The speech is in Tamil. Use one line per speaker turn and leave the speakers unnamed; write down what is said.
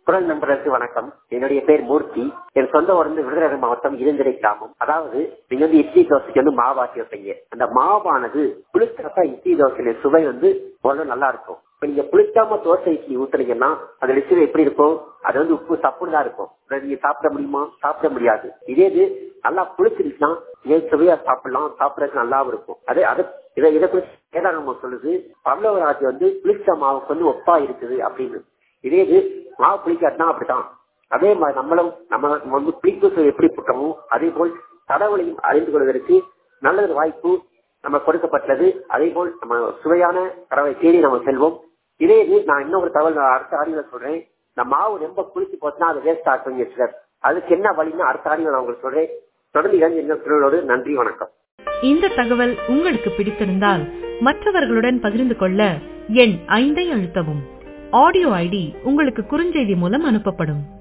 குரல் நண்பர்களுக்கு வணக்கம் என்னுடைய பேர் மூர்த்தி என் சொந்த ஊர் வந்து விருதுநகர் மாவட்டம் இருந்திரை கிராமம் அதாவது நீங்க வந்து இட்லி தோசைக்கு வந்து மாவாட்டி வைப்பீங்க அந்த மாவானது புளிச்சப்ப இட்லி தோசையில சுவை வந்து ஓரளவு நல்லா இருக்கும் இப்ப நீங்க புளிக்காம தோசை இட்லி ஊத்துனீங்கன்னா அது ருசி எப்படி இருக்கும் அது வந்து உப்பு சப்புன்னு தான் இருக்கும் அதை நீங்க சாப்பிட முடியுமா சாப்பிட முடியாது இதே இது நல்லா புளிச்சிருச்சுன்னா ஏன் சுவையா சாப்பிடலாம் சாப்பிடறதுக்கு நல்லாவும் இருக்கும் அதே அதை இதை இதை குறித்து வேதாரம்பம் சொல்லுது பல்லவராஜ் வந்து புளிச்ச மாவுக்கு வந்து ஒப்பா இருக்குது அப்படின்னு இதே இது மாவு புளிக்காட்டினா அப்படித்தான் அதே மாதிரி நம்மளும் நம்ம நம்ம வந்து புளிப்பு எப்படி புட்டமோ அதே போல் தடவளையும் அறிந்து கொள்வதற்கு நல்ல வாய்ப்பு நம்ம கொடுக்கப்பட்டது அதே போல் நம்ம சுவையான கடவை தேடி நம்ம செல்வோம் இதே இது நான் இன்னொரு தகவல் நான் அடுத்த ஆடியில சொல்றேன் இந்த மாவு ரொம்ப புளிச்சு போச்சுன்னா அது வேஸ்ட் ஆக்குங்க சார் அதுக்கு என்ன வழின்னு அடுத்த ஆடியில் நான் உங்களுக்கு சொல்றேன் தொடர்ந்து இறங்கி என்ன சொல்வதோடு நன்றி வணக்கம்
இந்த தகவல் உங்களுக்கு பிடித்திருந்தால் மற்றவர்களுடன் பகிர்ந்து கொள்ள எண் ஐந்தை அழுத்தவும் ஆடியோ ஐடி உங்களுக்கு குறுஞ்செய்தி மூலம் அனுப்பப்படும்